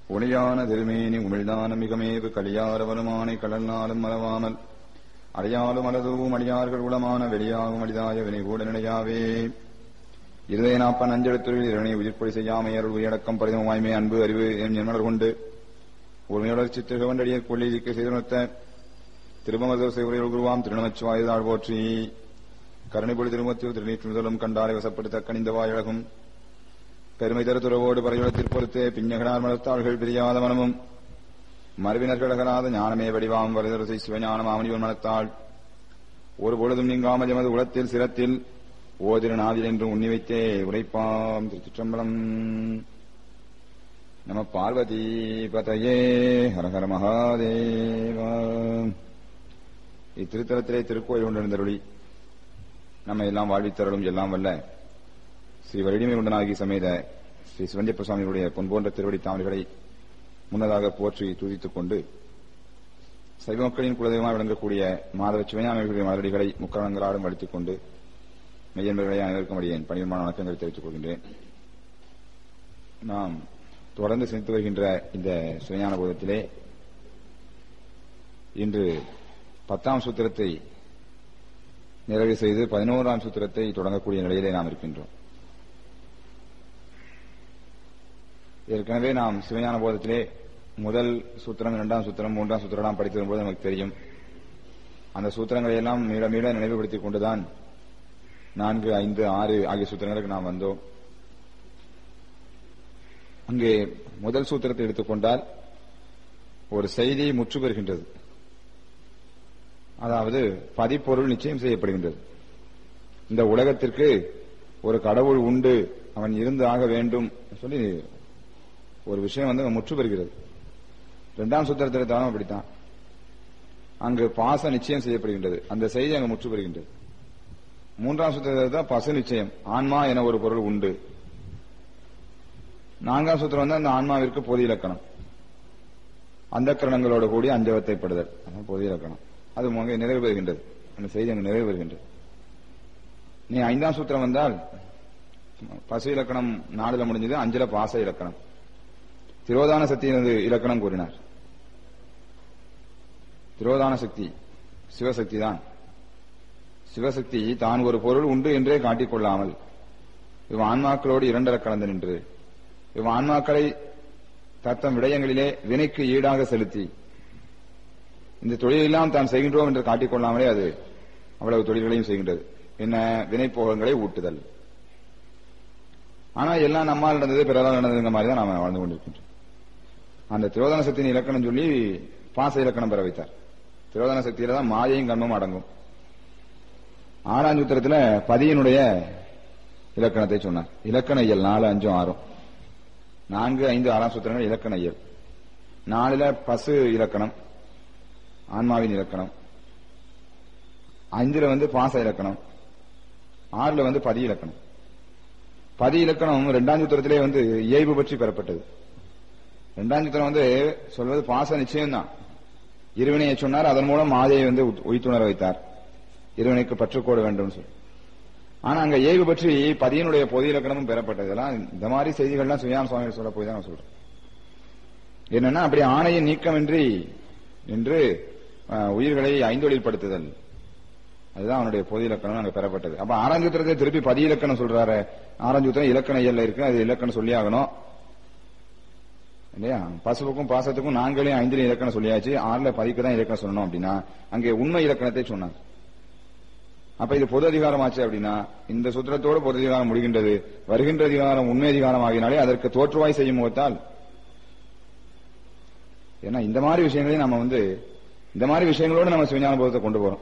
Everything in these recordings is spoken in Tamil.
ஒளியான திருமேனி உமிழ்தான மிகமேவு கலியார வருமானை கடல்நாளும் மறவாமல் அடையாலும் அலதுவும் அடியார்கள் உளமான வெளியாகும் அடிதாய வினை கூட நினையாவே இருதய நாப்பன் அஞ்செழுத்துறையில் இறைவனை உயிர்ப்பொழி செய்யாமை அருள் உயடக்கம் பரிதம் வாய்மை அன்பு அறிவு என் என்மலர் கொண்டு உரிமையுளர்ச்சி திருகவண்டடிய கொள்ளிக்கு செய்துணர்த்த திருமமதோசை உரையுள் குருவாம் திருநமச்சிவாயுதாள் போற்றி கருணைபொழி திருமத்தியூர் திருநீற்று முதலும் கண்டாரை வசப்படுத்த கணிந்த வாயழகும் பெருமை தரு துறவோடு பரையுளத்திற் பொறுத்தே பிஞ்சகனார் மலத்தாள்கள் பிரியாத மனமும் மறுவினர்களகலாத ஞானமே வடிவாம் வருதரசை சிவஞானம் ஆமணிவன் மனத்தாள் ஒரு பொழுதும் நீங்காமல் எமது உலத்தில் சிரத்தில் ஓதிரு நாவில் என்று உண்ணி வைத்தே உரைப்பாம் திருச்சிற்றம்பலம் நம பார்வதி பதையே ஹரஹர மகாதேவா இத்திருத்தலத்திலே திருக்கோயில் கொண்டிருந்தருளி நம்ம எல்லாம் வாழ்வித்தருளும் எல்லாம் வல்ல ஸ்ரீ வலிமை உண்டனாகி சமேத ஸ்ரீ சிவந்தியப்ப சுவாமியுடைய பொன்போன்ற திருவடி தாமரைகளை முன்னதாக போற்றி துதித்துக் கொண்டு சைவ மக்களின் குலதெய்வமாக விளங்கக்கூடிய மாதவ சிவஞானிகளுடைய மலரடிகளை முக்கரணங்களாலும் வலித்துக் கொண்டு மெய்யன்பர்களை அனைவருக்கும் அடியேன் பணியமான வணக்கங்களை தெரிவித்துக் கொள்கின்றேன் நாம் தொடர்ந்து சிந்தித்து வருகின்ற இந்த சிவஞான போதத்திலே இன்று பத்தாம் சூத்திரத்தை நிறைவு செய்து பதினோராம் சூத்திரத்தை தொடங்கக்கூடிய நிலையிலே நாம் இருக்கின்றோம் ஏற்கனவே நாம் சிவஞான போதத்திலே முதல் சூத்திரம் இரண்டாம் சூத்திரம் மூன்றாம் சூத்திரம் படித்து வரும்போது நமக்கு தெரியும் அந்த சூத்திரங்களை எல்லாம் மீள மீள நினைவுபடுத்திக் கொண்டுதான் நான்கு ஐந்து ஆறு ஆகிய சூத்திரங்களுக்கு நாம் வந்தோம் அங்கே முதல் சூத்திரத்தை எடுத்துக்கொண்டால் ஒரு செய்தி முற்று பெறுகின்றது அதாவது பதிப்பொருள் நிச்சயம் செய்யப்படுகின்றது இந்த உலகத்திற்கு ஒரு கடவுள் உண்டு அவன் இருந்து ஆக வேண்டும் சொல்லி ஒரு விஷயம் வந்து முற்று பெறுகிறது இரண்டாம் சூத்திரத்தில் தானும் அப்படித்தான் அங்கு பாச நிச்சயம் செய்யப்படுகின்றது அந்த செய்தி அங்கு முற்று பெறுகின்றது மூன்றாம் சூத்திரத்தில் தான் பசு நிச்சயம் ஆன்மா என ஒரு பொருள் உண்டு நான்காம் சூத்திரம் வந்து அந்த ஆன்மாவிற்கு பொது இலக்கணம் அந்த கரணங்களோட கூடிய அஞ்சவத்தைப்படுதல் பொது இலக்கணம் அது அங்கே நிறைவு பெறுகின்றது அந்த செய்தி அங்கு நிறைவு பெறுகின்றது நீ ஐந்தாம் சூத்திரம் வந்தால் பசு இலக்கணம் நாடுல முடிஞ்சது அஞ்சல பாச இலக்கணம் திரோதான சக்தியினது இலக்கணம் கூறினார் திரோதான சக்தி சிவசக்தி தான் சிவசக்தி தான் ஒரு பொருள் உண்டு என்றே காட்டிக்கொள்ளாமல் இவ் ஆன்மாக்களோடு இரண்டர கலந்து நின்று இவ் ஆன்மாக்களை தத்தம் விடயங்களிலே வினைக்கு ஈடாக செலுத்தி இந்த தொழிலெல்லாம் தான் செய்கின்றோம் என்று காட்டிக்கொள்ளாமலே அது அவ்வளவு தொழில்களையும் செய்கின்றது என்ன வினைப்போகங்களை ஊட்டுதல் ஆனா எல்லாம் நம்மால் நடந்தது பிறரால் நடந்ததுங்க மாதிரி தான் நாம வாழ்ந்து கொண்டிருக்கின்றோம் அந்த திரோதன சக்தியின் இலக்கணம் சொல்லி பாச இலக்கணம் பெற வைத்தார் திரோதன சக்தியில தான் மாயையும் கண்மம் அடங்கும் ஆறாம் சூத்திரத்துல பதியினுடைய இலக்கணத்தை சொன்னார் இலக்கண இயல் நாலு அஞ்சும் ஆறும் நான்கு ஐந்து ஆறாம் சூத்திரங்கள் இலக்கண இயல் நாலுல பசு இலக்கணம் ஆன்மாவின் இலக்கணம் அஞ்சுல வந்து பாச இலக்கணம் ஆறுல வந்து பதி இலக்கணம் பதி இலக்கணம் இரண்டாம் சூத்திரத்திலே வந்து இயல்பு பற்றி பெறப்பட்டது இரண்டாம் சூத்திரம் வந்து சொல்வது பாச நிச்சயம்தான் இருவினையை சொன்னார் அதன் மூலம் மாதையை வந்து உயிர்த்துணர வைத்தார் இருவனுக்கு பற்றுக்கோடு வேண்டும் சொல்லி ஆனா அங்க ஏய்வு பற்றி பதியனுடைய பொது இலக்கணமும் பெறப்பட்டது இதெல்லாம் இந்த மாதிரி செய்திகள்லாம் சுயான் சுவாமி சொல்ல போய் தான் சொல்றேன் என்னன்னா அப்படி ஆணையின் நீக்கமின்றி என்று உயிர்களை ஐந்தொழில்படுத்துதல் அதுதான் அவனுடைய பொது இலக்கணம் அங்க பெறப்பட்டது அப்ப ஆறாஞ்சூத்திரத்தை திருப்பி பதி இலக்கணம் சொல்றாரு ஆறாஞ்சூத்திரம் இலக்கண இயல்ல இருக்கு அது இலக்கணம் சொல்லி ஆகணும் இல்லையா பசுவுக்கும் பாசத்துக்கும் நான்களையும் ஐந்துலையும் இலக்கணம் சொல்லியாச்சு ஆறுல பதிக்கு தான் இலக்கணம் சொல்லணும் அப்படின்னா அங்கே உண்மை இலக்கணத்தை சொன்னார் அப்ப இது பொது அதிகாரம் ஆச்சு அப்படின்னா இந்த சூத்திரத்தோடு பொது அதிகாரம் முடிகின்றது வருகின்ற அதிகாரம் உண்மை அதிகாரம் ஆகினாலே அதற்கு தோற்றுவாய் செய்யும் முகத்தால் ஏன்னா இந்த மாதிரி விஷயங்களையும் நம்ம வந்து இந்த மாதிரி விஷயங்களோடு நம்ம சிவஞான போதத்தை கொண்டு போறோம்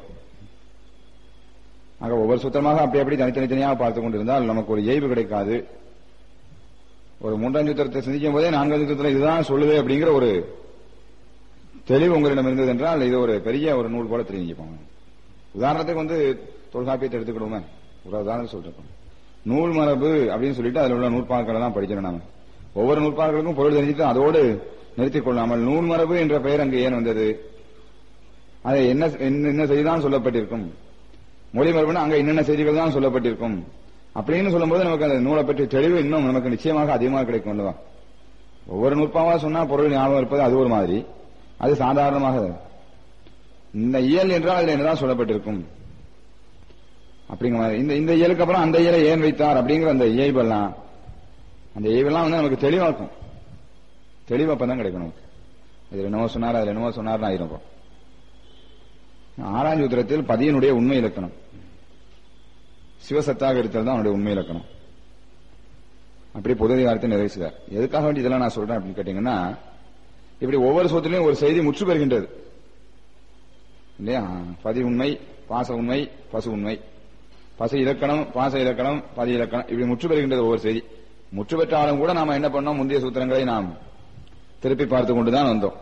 ஆக ஒவ்வொரு சுத்தமாக அப்படி அப்படி தனித்தனி தனியாக பார்த்து கொண்டிருந்தால் நமக்கு ஒரு இயல்பு கிடைக்காது ஒரு மூன்றாம் சூத்திரத்தை சிந்திக்கும் போதே நான்காம் சூத்திரத்தில் இதுதான் சொல்லுது அப்படிங்கிற ஒரு தெளிவு உங்களிடம் இருந்தது என்றால் இது ஒரு பெரிய ஒரு நூல் போல தெரிஞ்சுப்பாங்க உதாரணத்துக்கு வந்து தொல்காப்பியத்தை எடுத்துக்கிடுவோமே ஒரு உதாரணம் சொல்றோம் நூல் மரபு அப்படின்னு சொல்லிட்டு அதில் உள்ள நூற்பாக்களை தான் படிக்கணும் நாம ஒவ்வொரு நூற்பாக்களுக்கும் பொருள் தெரிஞ்சுட்டு அதோடு நிறுத்திக் கொள்ளாமல் நூல் மரபு என்ற பெயர் அங்கு ஏன் வந்தது அதை என்ன என்ன செய்திதான் சொல்லப்பட்டிருக்கும் மொழி மரபுனா அங்க என்னென்ன செய்திகள் தான் சொல்லப்பட்டிருக்கும் அப்படின்னு சொல்லும்போது நமக்கு அந்த நூலை பற்றி தெளிவு இன்னும் நமக்கு நிச்சயமாக அதிகமாக கிடைக்கும் அல்லவா ஒவ்வொரு நூற்பாவா சொன்னா பொருள் ஞாபகம் இருப்பது அது ஒரு மாதிரி அது சாதாரணமாக இந்த இயல் என்றால் அதுல என்னதான் சொல்லப்பட்டிருக்கும் அப்படிங்கிற மாதிரி இந்த இந்த இயலுக்கு அப்புறம் அந்த இயலை ஏன் வைத்தார் அப்படிங்கிற அந்த இயல்பெல்லாம் அந்த இயல்பெல்லாம் வந்து நமக்கு தெளிவா இருக்கும் தெளிவா தான் கிடைக்கும் நமக்கு இதுல என்னவோ சொன்னார் அதுல என்னவோ சொன்னார் ஆயிரும் அப்புறம். ஆறாம் சூத்திரத்தில் பதியனுடைய உண்மை இலக்கணம் சிவசத்தாக இருத்தல் தான் அவனுடைய உண்மை இலக்கணம் அப்படி பொதுதிகாரத்தை நிறைவு செய்தார் எதுக்காக வேண்டி இதெல்லாம் நான் சொல்றேன் அப்படின்னு கேட்டீங்கன்னா இப்படி ஒவ்வொரு சூத்திரையும் ஒரு செய்தி முற்று பெறுகின்றது இல்லையா பதி உண்மை பாச உண்மை பசு உண்மை பசு இலக்கணம் பாச இலக்கணம் பதி இலக்கணம் இப்படி முற்று பெறுகின்றது ஒவ்வொரு செய்தி முற்று பெற்றாலும் கூட நாம என்ன பண்ணோம் முந்தைய சூத்திரங்களை நாம் திருப்பி பார்த்து கொண்டுதான் வந்தோம்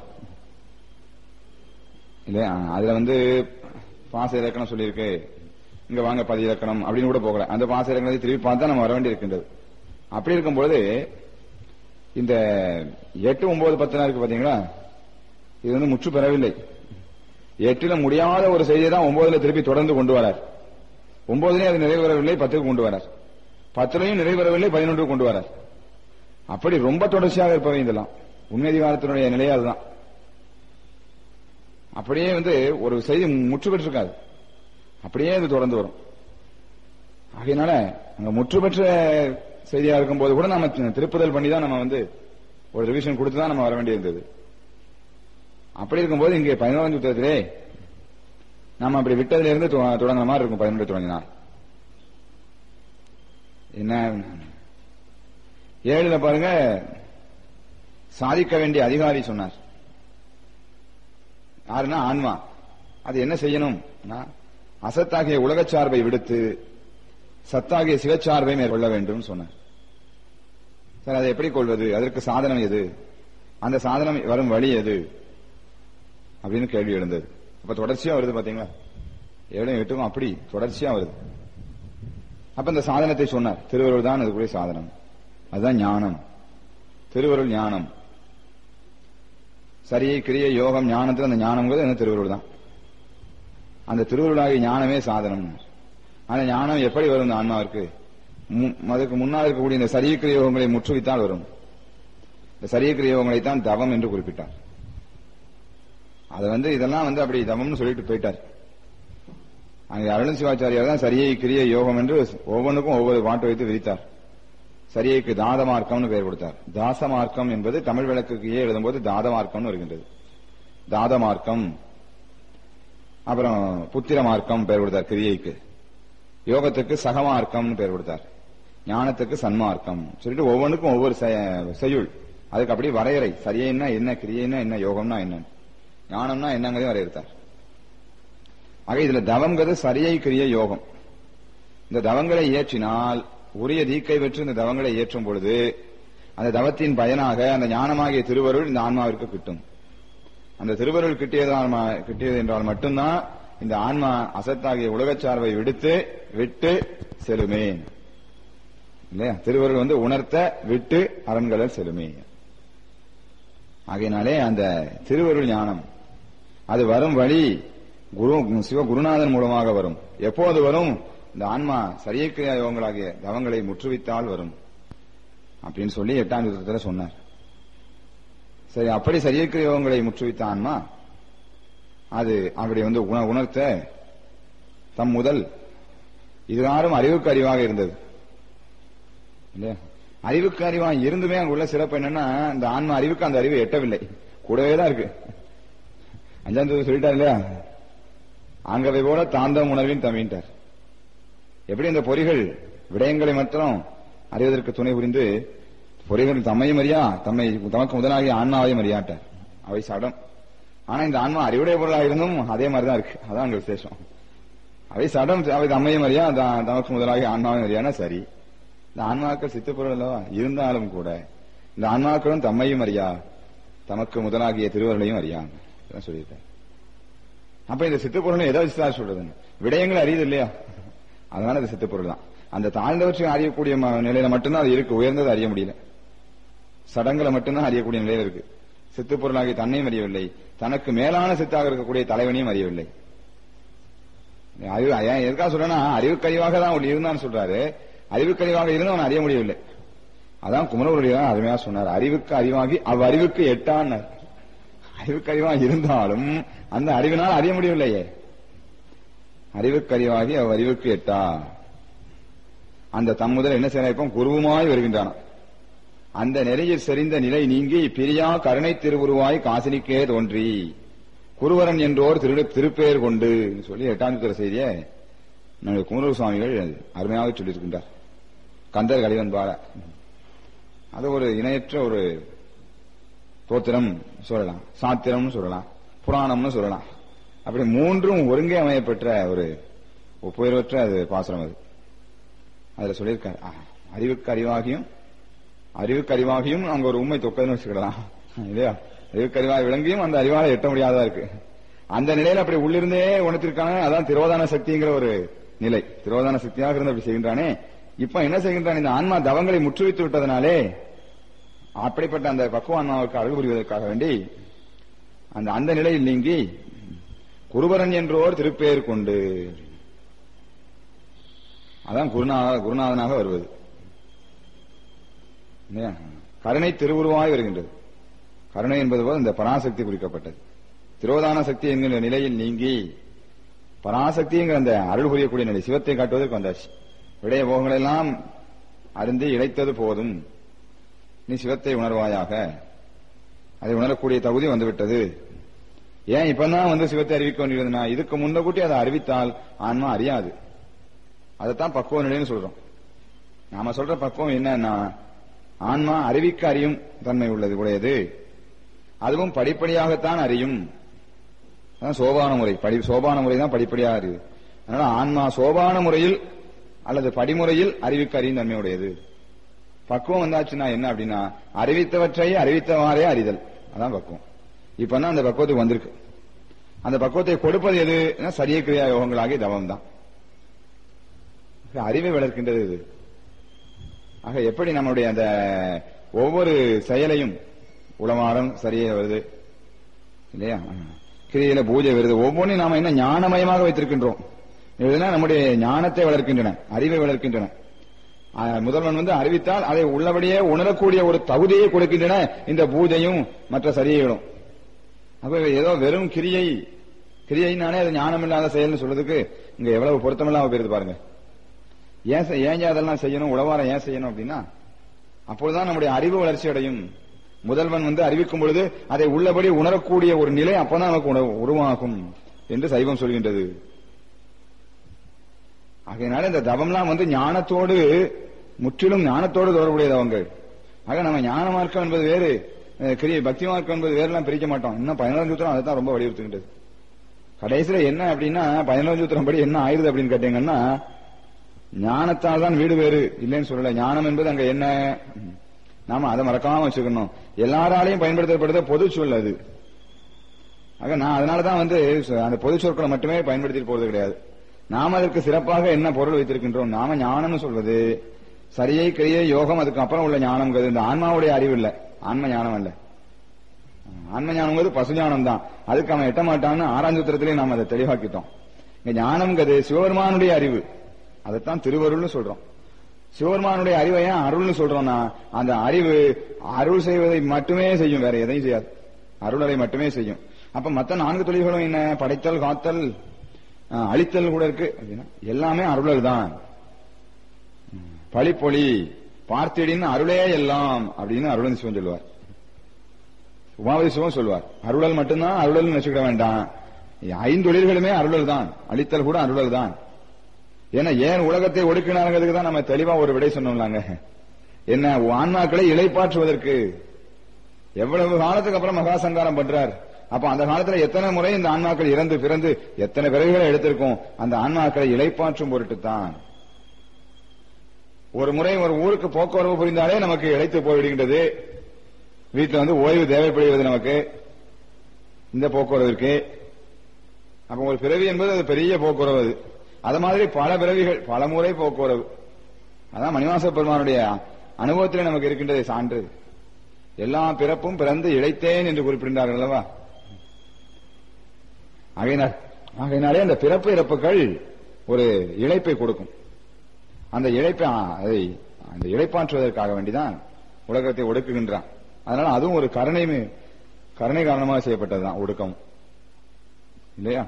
இல்லையா அதுல வந்து பாச இலக்கணம் சொல்லியிருக்கு இங்க வாங்க பதி இலக்கணம் அப்படின்னு கூட போகல அந்த பாச இலக்கணத்தை திருப்பி பார்த்தா நம்ம வர வேண்டி இருக்கின்றது அப்படி இருக்கும்போது இந்த எட்டு ஒன்பது பத்து இருக்கு பாத்தீங்களா இது வந்து முற்று பெறவில்லை எட்டுல முடியாத ஒரு செய்தியை தான் ஒன்பதுல திருப்பி தொடர்ந்து கொண்டு வரார் ஒன்பதுலயும் அது நிறைவேறவில்லை பத்துக்கு கொண்டு வரார் பத்துலையும் நிறைவேறவில்லை பதினொன்று கொண்டு வரார் அப்படி ரொம்ப தொடர்ச்சியாக இருப்பவை இதெல்லாம் உண்மை அதிகாரத்தினுடைய நிலையே அதுதான் அப்படியே வந்து ஒரு செய்தி முற்று பெற்றிருக்காது அப்படியே அது தொடர்ந்து வரும் ஆகையினால அங்க முற்று பெற்ற செய்தியா இருக்கும்போது கூட நம்ம திருப்புதல் பண்ணி தான் நம்ம வந்து ஒரு ரிவிஷன் கொடுத்து தான் நம்ம வர வேண்டியிருந்தது அப்படி இருக்கும்போது இங்கே பதினோராம் சுத்திரத்திலே நம்ம அப்படி விட்டதுல இருந்து தொ- தொடங்குற மாதிரி இருக்கும் பதினொன்று தொடங்கினார் என்ன ஏழுல பாருங்க சாதிக்க வேண்டிய அதிகாரி சொன்னார் யாருன்னா ஆன்மா அது என்ன செய்யணும் அசத்தாகிய உலகச் சார்பை விடுத்து சத்தாகிய சிவச்சார்பை மேற்கொள்ள வேண்டும் சொன்னார் சார் அதை எப்படி கொள்வது அதற்கு சாதனம் எது அந்த சாதனம் வரும் வழி எது அப்படின்னு கேள்வி எழுந்தது அப்ப தொடர்ச்சியா வருது பாத்தீங்களா ஏழும் எட்டுக்கும் அப்படி தொடர்ச்சியா வருது அப்ப இந்த சாதனத்தை சொன்னார் திருவருள் தான் அதுக்குரிய சாதனம் அதுதான் ஞானம் திருவருள் ஞானம் சரியை கிரிய யோகம் ஞானத்துல அந்த ஞானம்ங்கிறது என்ன திருவருள் தான் அந்த திருவருளாகிய ஞானமே சாதனம் அந்த ஞானம் எப்படி வரும் இந்த ஆன்மாவிற்கு மு- அதுக்கு முன்னால் இருக்கக்கூடிய இந்த சரியக்கிரிய யோகங்களை முற்றுவித்தால் வரும் இந்த சரியக்கிரிய யோகங்களைத்தான் தவம் என்று குறிப்பிட்டார் அது வந்து இதெல்லாம் வந்து அப்படி தவம்னு சொல்லிட்டு போயிட்டார் அங்கே அருளும் சிவாச்சாரியார் தான் சரியை கிரிய யோகம் என்று ஒவ்வொன்றுக்கும் ஒவ்வொரு பாட்டு வைத்து விரித்தார் சரியைக்கு தாத மார்க்கம்னு பெயர் கொடுத்தார் தாச மார்க்கம் என்பது தமிழ் விளக்குக்கு ஏ எழுதும்போது தாத மார்க்கம்னு வருகின்றது தாத மார்க்கம் அப்புறம் புத்திர மார்க்கம் பெயர் கொடுத்தார் கிரியைக்கு யோகத்துக்கு சகமார்க்கம்னு பெயர் கொடுத்தார் ஞானத்துக்கு சன்மார்க்கம் சொல்லிட்டு ஒவ்வொன்றுக்கும் ஒவ்வொரு செய- செய்யுள் அதுக்கு அப்படி வரையறை சரியைன்னா என்ன கிரியைன்னா என்ன யோகம்னா என்ன ஞானம்னா என்னங்கிறதையும் வரையறுத்தார் ஆக இதுல தவங்கிறது சரியை கிரிய யோகம் இந்த தவங்களை இயற்றினால் உரிய தீக்கை பெற்று இந்த தவங்களை இயற்றும் பொழுது அந்த தவத்தின் பயனாக அந்த ஞானமாகிய திருவருள் இந்த ஆன்மாவிற்கு கிட்டும் அந்த திருவருள் கிட்டியதால் ம- கிட்டியது என்றால் மட்டும்தான் இந்த ஆன்மா அசத்தாகிய உலகச் சார்பை விடுத்து விட்டு செலுமே இல்லையா திருவருள் வந்து உணர்த்த விட்டு அரண்களல் செலுமே ஆகையினாலே அந்த திருவருள் ஞானம் அது வரும் வழி குரு சிவ குருநாதன் மூலமாக வரும் எப்போது வரும் இந்த ஆன்மா சரியக்கிரியா யோகங்களாகிய தவங்களை முற்றுவித்தால் வரும் அப்படின்னு சொல்லி எட்டாம் யுத்தத்துல சொன்னார் சரி அப்படி சரியக்கிரிய யோகங்களை முற்றுவித்த ஆன்மா அது அப்படி வந்து உண- உணர்த்த தம் முதல் இதுகாரும் அறிவுக்கு அறிவாக இருந்தது இல்லையா அறிவுக்கு அறிவாக இருந்துமே அங்க உள்ள சிறப்பு என்னன்னா இந்த ஆன்மா அறிவுக்கு அந்த அறிவு எட்டவில்லை கூடவே தான் இருக்கு அஞ்சாம் தேதி சொல்லிட்டார் இல்லையா ஆங்கவை போல தாந்தம் உணர்வின் தமிழ்ட்டார் எப்படி இந்த பொறிகள் விடயங்களை மாத்திரம் அறிவதற்கு துணை புரிந்து பொறிகள் தம்மையும் அறியா தம்மை தமக்கு முதலாகிய ஆன்மாவையும் அறியாட்டார் அவை சடம் ஆனா இந்த ஆன்மா அறிவுடைய பொருளாக இருந்தும் அதே மாதிரிதான் இருக்கு அதான் அங்க விசேஷம் அவை சடம் அவை தம்மையும் அறியா த- தமக்கு முதலாகிய ஆன்மாவையும் அறியானா சரி இந்த ஆன்மாக்கள் சித்துப்பொருள் அல்லவா இருந்தாலும் கூட இந்த ஆன்மாக்களும் தம்மையும் அறியா தமக்கு முதலாகிய திருவர்களையும் அறியாங்க இதான் சொல்லியிருக்காரு அப்ப இந்த சித்துப்பொருள் எதை வச்சு தான் சொல்றதுன்னு விடயங்கள் அறியுது இல்லையா அதனால அது சித்துப்பொருள் தான் அந்த தாழ்ந்தவற்றை அறியக்கூடிய ம- நிலையில மட்டும்தான் அது இருக்கு உயர்ந்தது அறிய முடியல சடங்குல மட்டும்தான் அறியக்கூடிய நிலையில இருக்கு சித்துப்பொருளாகிய தன்னையும் அறியவில்லை தனக்கு மேலான சித்தாக இருக்கக்கூடிய தலைவனையும் அறியவில்லை அறிவு ஏன் எதுக்காக சொல்றேன்னா அறிவுக்கழிவாக தான் அவன் இருந்தான்னு சொல்றாரு அறிவுக்கழிவாக இருந்து அவன் அறிய முடியவில்லை அதான் குமரகுருடைய அருமையா சொன்னார் அறிவுக்கு அறிவாகி அவ் அறிவுக்கு எட்டான்னார் அறிவுக்கு அறிவாக இருந்தாலும் அந்த அறிவினால் அறிய முடியவில்லையே அறிவுக்கு அறிவாகி அவ் அறிவுக்கு எட்டா அந்த தம்முதல் என்ன செய்ய இப்போ குருவுமாய் வருகின்றான் அந்த நெறியில் செறிந்த நிலை நீங்கி பிரியா கருணை திருவுருவாய் காசினிக்கே தோன்றி குருவரன் என்றோர் திரு திருப்பெயர் கொண்டு சொல்லி எட்டாம் திரு செய்தியை நம்முடைய குமரூர் சுவாமிகள் அருமையாக சொல்லியிருக்கின்றார் கந்தர் கலிவன் பார அது ஒரு இணையற்ற ஒரு தோத்திரம் சொல்லலாம் சாத்திரம்னு சொல்லலாம் புராணம்னு சொல்லலாம் அப்படி மூன்றும் ஒருங்கே அமையப்பெற்ற ஒரு ஒப்புயர்வற்ற அது பாசுரம் அது அதுல சொல்லியிருக்காரு ஆ, அறிவுக்கு அறிவாகியும் அறிவுக்கு அறிவாகியும் அங்க ஒரு உண்மை தொக்கதுன்னு வச்சுக்கிடலாம் இல்லையா அறிவுக்கு அறிவாக விளங்கியும் அந்த அறிவால எட்ட முடியாததா இருக்கு அந்த நிலையில அப்படி உள்ளிருந்தே உணர்த்திருக்காங்க அதான் திரோதான சக்திங்கிற ஒரு நிலை திரோதான சக்தியாக இருந்து அப்படி செய்கின்றானே இப்ப என்ன செய்கின்றான் இந்த ஆன்மா தவங்களை முற்றுவித்து விட்டதனாலே அப்படிப்பட்ட அந்த பக்குவ ஆன்மாவுக்கு அழகு புரிவதற்காக வேண்டி அந்த அந்த நிலையில் நீங்கி குருவரன் என்றோர் திருப்பெயர் கொண்டு அதான் குருநாத குருநாதனாக வருவது இல்லையா? கருணை திருவுருவாய் வருகின்றது கருணை என்பது போல் இந்த பராசக்தி குறிக்கப்பட்டது திரோதான சக்தி என்கிற நிலையில் நீங்கி பராசக்திங்கிற அந்த அருள் புரியக்கூடிய நிலை சிவத்தை காட்டுவதற்கு வந்தாச்சு விடைய போகங்கள் எல்லாம் அருந்தி இழைத்தது போதும் நீ சிவத்தை உணர்வாயாக அதை உணரக்கூடிய தகுதி வந்துவிட்டது ஏன் இப்பதான் வந்து சிவத்தை அறிவிக்க வேண்டியதுன்னா இதுக்கு முன்ன கூட்டி அதை அறிவித்தால் ஆன்மா அறியாது அதைத்தான் பக்குவ நிலைன்னு சொல்றோம் நாம சொல்ற பக்குவம் என்னன்னா ஆன்மா அறிவிக்க அறியும் தன்மை உள்ளது உடையது அதுவும் படிப்படியாகத்தான் அறியும் அதான் சோபான முறை படி சோபான முறை தான் படிப்படியாக அறிவு அதனால ஆன்மா சோபான முறையில் அல்லது படிமுறையில் அறிவிக்க அறியும் தன்மை உடையது பக்குவம் வந்தாச்சுன்னா என்ன அப்படின்னா அறிவித்தவற்றை அறிவித்தவாறே அறிதல் அதான் பக்குவம் இப்ப தான் அந்த பக்குவத்துக்கு வந்திருக்கு அந்த பக்குவத்தை கொடுப்பது எது சரிய கிரியா யோகங்களாகிய தவம் தான் அறிவை வளர்க்கின்றது இது ஆக எப்படி நம்மளுடைய அந்த ஒவ்வொரு செயலையும் உளமாறம் சரியே வருது இல்லையா கிரியில பூஜை வருது ஒவ்வொன்றையும் நாம என்ன ஞானமயமாக வைத்திருக்கின்றோம் இதெல்லாம் நம்முடைய ஞானத்தை வளர்க்கின்றன அறிவை வளர்க்கின்றன ஆ, முதல்வன் வந்து அறிவித்தால் அதை உள்ளபடியே உணரக்கூடிய ஒரு தகுதியை கொடுக்கின்றன இந்த பூஜையும் மற்ற சரியைகளும் அப்ப ஏதோ வெறும் கிரியை கிரியைனாலே அது ஞானம் இல்லாத செயல்னு சொல்றதுக்கு இங்க எவ்வளவு பொருத்தமில்லாம போயிருது பாருங்க ஏன் செய்- ஏன் அதெல்லாம் செய்யணும் உளவாரம் ஏன் செய்யணும் அப்படின்னா அப்பொழுதுதான் நம்முடைய அறிவு வளர்ச்சி அடையும் முதல்வன் வந்து அறிவிக்கும் பொழுது அதை உள்ளபடி உணரக்கூடிய ஒரு நிலை அப்பதான் நமக்கு உண- உருவாகும் என்று சைவம் சொல்கின்றது ஆகையினால இந்த தவம்லாம் வந்து ஞானத்தோடு முற்றிலும் ஞானத்தோடு தொடர்புடைய தவங்கள் ஆக நம்ம ஞான மார்க்கம் என்பது வேறு அஹ், கிரிய பக்தி மார்க்கம் என்பது வேறெல்லாம் பிரிக்க மாட்டோம் இன்னும் பதினொன்று சூத்திரம் அதை தான் ரொம்ப வலியுறுத்துகின்றது கடைசியில என்ன அப்படின்னா பதினொன்று சூத்திரம் படி என்ன ஆயிருது அப்படின்னு கேட்டீங்கன்னா ஞானத்தால் தான் வீடு வேறு இல்லைன்னு சொல்லல ஞானம் என்பது அங்க என்ன நாம அதை மறக்காம வச்சுக்கணும் எல்லாராலையும் பயன்படுத்தப்படுத பொது சொல் அது ஆக நான் அதனாலதான் வந்து அந்த பொது சொற்களை மட்டுமே பயன்படுத்திட்டு போறது கிடையாது நாம அதற்கு சிறப்பாக என்ன பொருள் வைத்திருக்கின்றோம் நாம ஞானம்னு சொல்வது சரியை கிரியை யோகம் அதுக்கு அப்புறம் உள்ள ஞானம்ங்கிறது இந்த ஆன்மாவுடைய அறிவு இல்ல ஆன்ம ஞானம் அல்ல ஆன்ம ஞானம்ங்கிறது பசு ஞானம் தான் அதுக்கு அவன் எட்ட மாட்டான்னு ஆறாஞ்சத்திரத்திலேயே நாம் அதை தெளிவாக்கிட்டோம் இங்க ஞானம்ங்கிறது சிவபெருமானுடைய அறிவு அதைத்தான் திருவருள்னு சொல்றோம் சிவபெருமானுடைய அறிவை ஏன் அருள்னு சொல்றோம்னா அந்த அறிவு அருள் செய்வதை மட்டுமே செய்யும் வேற எதையும் செய்யாது அருளரை மட்டுமே செய்யும் அப்ப மத்த நான்கு தொழில்களும் என்ன படைத்தல் காத்தல் அஹ், அழித்தல் கூட இருக்கு அப்படின்னா எல்லாமே அருளல் தான் பழிப்பொழி பார்த்திடின் அருளே எல்லாம் அப்படின்னு அருளன் சிவன் சொல்லுவார் உமாவதி சிவன் சொல்வார் அருளல் மட்டும்தான் அருளல் நினைச்சுக்கிட வேண்டாம் ஐந்தொழில்களுமே அருளல் தான் அழித்தல் கூட அருளல் தான் ஏன்னா ஏன் உலகத்தை ஒடுக்கினாங்கிறதுக்கு தான் நம்ம தெளிவா ஒரு விடை சொன்னோம்லாங்க என்ன ஆன்மாக்களை இளைப்பாற்றுவதற்கு எவ்வளவு காலத்துக்கு அப்புறம் மகா சங்காரம் பண்றார் அப்ப அந்த காலத்துல எத்தனை முறை இந்த ஆன்மாக்கள் இறந்து பிறந்து எத்தனை பிறகுகளை எடுத்திருக்கும் அந்த ஆன்மாக்களை இளைப்பாற்றும் பொருட்டு தான் ஒரு முறை ஒரு ஊருக்கு போக்குவரவு புரிந்தாலே நமக்கு இழைத்து போய்விடுகின்றது வீட்டுல வந்து ஓய்வு தேவைப்படுகிறது நமக்கு இந்த போக்குவரவிற்கு அப்ப ஒரு பிறவி என்பது அது பெரிய போக்குவரவு அது அது மாதிரி பல பிறவிகள் பல முறை போக்குவரவு அதான் மணிவாச பெருமானுடைய அனுபவத்தில் நமக்கு இருக்கின்றது சான்று எல்லா பிறப்பும் பிறந்து இழைத்தேன் என்று குறிப்பிடுகிறார்கள் அல்லவா ஆகையினால் ஆகையினாலே அந்த பிறப்பு இறப்புகள் ஒரு இழைப்பை கொடுக்கும் அந்த இழைப்பை ஆ, அதை அந்த இழைப்பாற்றுவதற்காக வேண்டிதான் உலகத்தை ஒடுக்குகின்றான் அதனால அதுவும் ஒரு கருணை கருணை காரணமாக செய்யப்பட்டதுதான் ஒடுக்கம் இல்லையா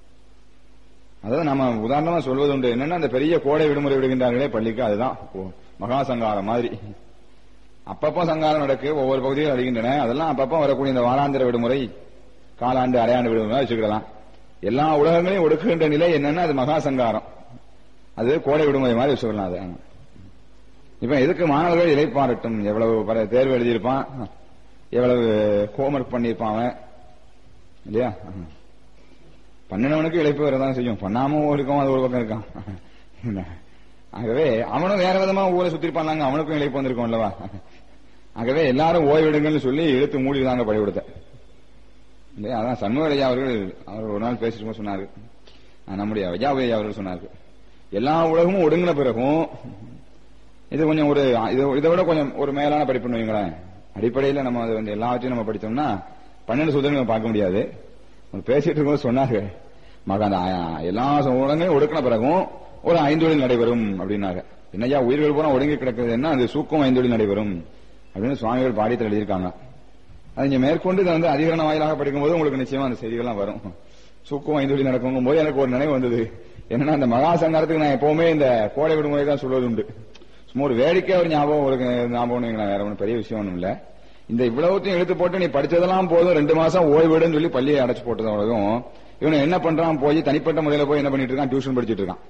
அதாவது நம்ம உதாரணமா சொல்வது உண்டு என்னன்னா அந்த பெரிய கோடை விடுமுறை விடுகின்றார்களே பள்ளிக்கு அதுதான் ஓ- மகா சங்காரம் மாதிரி அப்பப்போ சங்காரம் நடக்கு ஒவ்வொரு பகுதியும் வருகின்றன அதெல்லாம் அப்பப்போ வரக்கூடிய இந்த வாராந்திர விடுமுறை காலாண்டு அரையாண்டு விடுமுறை வச்சுக்கலாம் எல்லா உலகங்களையும் ஒடுக்குகின்ற நிலை என்னன்னா அது மகா சங்காரம் அது கோடை விடுமுறை மாதிரி வச்சுக்கலாம் அது இப்ப எதுக்கு மாணவர்கள் இலைப்பாரட்டும் எவ்வளவு பல தேர்வு எழுதியிருப்பான் எவ்வளவு ஹோம்ஒர்க் பண்ணியிருப்பான் அவன் இல்லையா பண்ணினவனுக்கு இழைப்பு வரதான் செய்யும் பண்ணாம இருக்கும் அது ஒரு பக்கம் இருக்கான் என்ன? ஆகவே அவனும் வேற விதமா ஊரை சுத்திருப்பாங்க அவனுக்கும் இழைப்பு வந்திருக்கும் அல்லவா ஆகவே எல்லாரும் ஓய்வெடுங்கள்னு சொல்லி இழுத்து மூடிதாங்க பழிவிடுத்த இல்லையா அதான் சண்முகையா அவர்கள் அவர் ஒரு நாள் பேசிட்டு இருக்கும்போது சொன்னாரு ஆஹ் நம்முடைய விஜயாபதி அவர்கள் சொன்னார்கள் எல்லா உலகமும் ஒடுங்கின பிறகும் இது கொஞ்சம் ஒரு இது இதை விட கொஞ்சம் ஒரு மேலான படிப்புன்னு வைங்களேன் அடிப்படையில் நம்ம அது வந்து எல்லாவற்றையும் நம்ம படித்தோம்னா பன்னெண்டு சுதந்திரம் நம்ம பார்க்க முடியாது அவர் பேசிட்டு இருக்கும்போது சொன்னாங்க மக அந்த ஆ- எல்லா உலகங்களையும் ஒடுக்கின பிறகும் ஒரு ஐந்தொழில் நடைபெறும் அப்படின்னாங்க என்னையா உயிர்கள் பூரா ஒடுங்கி கிடக்குது என்ன அது சூக்கம் ஐந்தொழில் நடைபெறும் அப்படின்னு சுவாமிகள் பாடியத்தில் எழுதியிருக்காங்க அது இங்க மேற்கொண்டு இதை வந்து அதிகரண வாயிலாக படிக்கும்போது உங்களுக்கு நிச்சயமா அந்த செய்திகள்லாம் வரும் சூக்கம் ஐந்தொழில் நடக்கும் போது எனக்கு ஒரு நினைவு வந்தது என்னன்னா அந்த மகா சங்காரத்துக்கு நான் எப்பவுமே இந்த கோடை விடுமுறை தான் சொல்வது உண்டு சும்மா ஒரு வேடிக்கை ஒரு ஞாபகம் ஒரு ஞாபகம் வைங்களேன், வேற ஒன்றும் பெரிய விஷயம் ஒன்றும் இல்ல இந்த இவ்வளவுத்தையும் எடுத்து போட்டு நீ படிச்சதெல்லாம் போதும் ரெண்டு மாசம் ஓய்விடுன்னு சொல்லி பள்ளியை அடைச்சு போட்டதும் இவனை என்ன பண்றான் போய் தனிப்பட்ட முறையில போய் என்ன பண்ணிட்டு இருக்கான் டியூஷன் படிச்சிட்டு இருக்கான்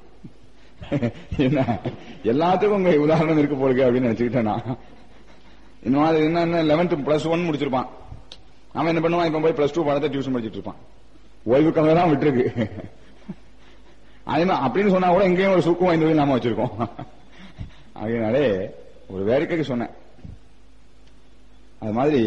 என்ன எல்லாத்துக்கும் உங்க உதாரணம் இருக்கு போலுக்கு அப்படின்னு நினைச்சுக்கிட்டேன் நான் இன்னும் அது என்ன லெவன்த் பிளஸ் ஒன் முடிச்சிருப்பான் அவன் என்ன பண்ணுவான் இப்ப போய் பிளஸ் டூ பாடத்தை டியூஷன் படிச்சிட்டு இருப்பான் ஓய்வுக்காக தான் விட்டுருக்கு அதே மாதிரி அப்படின்னு சொன்னா கூட இங்கேயும் ஒரு சுக்கம் வாய்ந்தது நாம வச்சிருக்கோம் அதனாலே ஒரு வேடிக்கைக்கு சொன்னேன் அது மாதிரி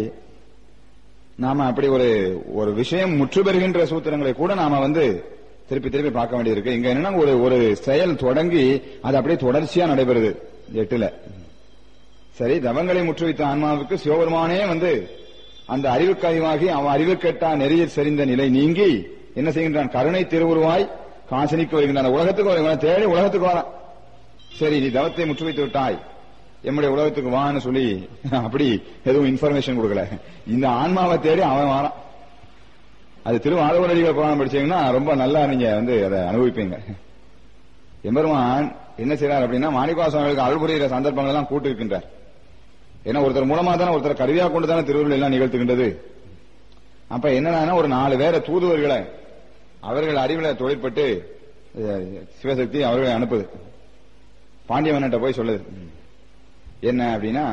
நாம அப்படி ஒரு ஒரு விஷயம் முற்று பெறுகின்ற சூத்திரங்களை கூட நாம வந்து திருப்பி திருப்பி பார்க்க வேண்டியிருக்கு இங்க என்னன்னா ஒரு ஒரு செயல் தொடங்கி அது அப்படியே தொடர்ச்சியா நடைபெறுது எட்டுல சரி தவங்களை முற்றுவித்த ஆன்மாவுக்கு சிவபெருமானே வந்து அந்த அறிவுக்கு அறிவாகி அவன் அறிவுக்கெட்டா நெறியில் செறிந்த நிலை நீங்கி என்ன செய்கின்றான் கருணை திருவுருவாய் காசனிக்கு வருகின்றான் அந்த உலகத்துக்கு வர- இவனை தேடி உலகத்துக்கு வரான் சரி நீ தவத்தை முற்றுவித்து விட்டாய் எம்முடைய உலகத்துக்கு வான்னு சொல்லி அப்படி எதுவும் இன்ஃபர்மேஷன் கொடுக்கல இந்த ஆன்மாவை தேடி அவன் வரான் அது திருவாரூரடிகள் புராணம் படிச்சீங்கன்னா ரொம்ப நல்லா நீங்க வந்து அதை அனுபவிப்பீங்க எம்பெருமான் என்ன செய்றார் அப்படின்னா மாணிக்கவாசவர்களுக்கு அருள் புரிகிற சந்தர்ப்பங்கள் எல்லாம் கூட்டு இருக்கின்றார் ஏன்னா ஒருத்தர் மூலமா தானே ஒருத்தர் கருவியா கொண்டு தானே திருவுருள் எல்லாம் நிகழ்த்துகின்றது அப்ப என்னன்னா ஒரு நாலு பேரை தூதுவர்களை அவர்கள் அறிவுல தொழிற்பட்டு அஹ், சிவசக்தி அவர்களை அனுப்புது பாண்டியவன்கிட்ட போய் சொல்லுது என்ன அப்படின்னா